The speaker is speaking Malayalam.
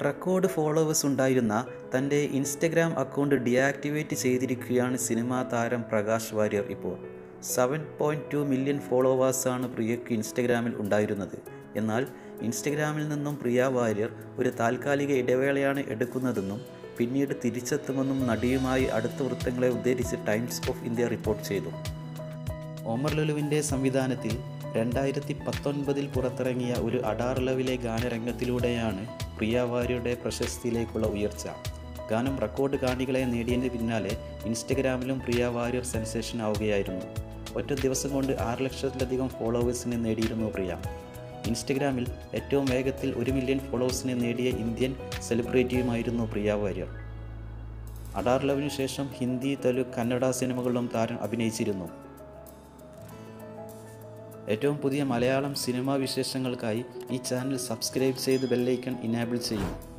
റെക്കോർഡ് ഫോളോവേഴ്സ് ഉണ്ടായിരുന്ന തൻ്റെ ഇൻസ്റ്റഗ്രാം അക്കൗണ്ട് ഡിയാക്ടിവേറ്റ് ചെയ്തിരിക്കുകയാണ് സിനിമാ താരം പ്രകാശ് വാര്യർ ഇപ്പോൾ സെവൻ പോയിൻറ്റ് ടു മില്യൺ ഫോളോവേഴ്സാണ് പ്രിയയ്ക്ക് ഇൻസ്റ്റഗ്രാമിൽ ഉണ്ടായിരുന്നത് എന്നാൽ ഇൻസ്റ്റഗ്രാമിൽ നിന്നും പ്രിയ വാര്യർ ഒരു താൽക്കാലിക ഇടവേളയാണ് എടുക്കുന്നതെന്നും പിന്നീട് തിരിച്ചെത്തുമെന്നും നടിയുമായി അടുത്ത വൃത്തങ്ങളെ ഉദ്ധരിച്ച് ടൈംസ് ഓഫ് ഇന്ത്യ റിപ്പോർട്ട് ചെയ്തു ഒമർ ലുലുവിൻ്റെ സംവിധാനത്തിൽ രണ്ടായിരത്തി പത്തൊൻപതിൽ പുറത്തിറങ്ങിയ ഒരു അഡാർ ലവിലെ ഗാനരംഗത്തിലൂടെയാണ് പ്രിയ വാര്യരുടെ പ്രശസ്തിയിലേക്കുള്ള ഉയർച്ച ഗാനം റെക്കോർഡ് കാണികളെ നേടിയതിന് പിന്നാലെ ഇൻസ്റ്റഗ്രാമിലും പ്രിയ വാര്യർ സെൻസേഷൻ ആവുകയായിരുന്നു ഒറ്റ ദിവസം കൊണ്ട് ആറ് ലക്ഷത്തിലധികം ഫോളോവേഴ്സിനെ നേടിയിരുന്നു പ്രിയ ഇൻസ്റ്റഗ്രാമിൽ ഏറ്റവും വേഗത്തിൽ ഒരു മില്യൺ ഫോളോവേഴ്സിനെ നേടിയ ഇന്ത്യൻ സെലിബ്രിറ്റിയുമായിരുന്നു പ്രിയ വാര്യർ അഡാർ ലവിനു ശേഷം ഹിന്ദി തെലുങ്ക് കന്നഡ സിനിമകളിലും താരം അഭിനയിച്ചിരുന്നു ഏറ്റവും പുതിയ മലയാളം സിനിമാ വിശേഷങ്ങൾക്കായി ഈ ചാനൽ സബ്സ്ക്രൈബ് ചെയ്ത് ബെല്ലൈക്കൺ ഇനേബിൾ ചെയ്യും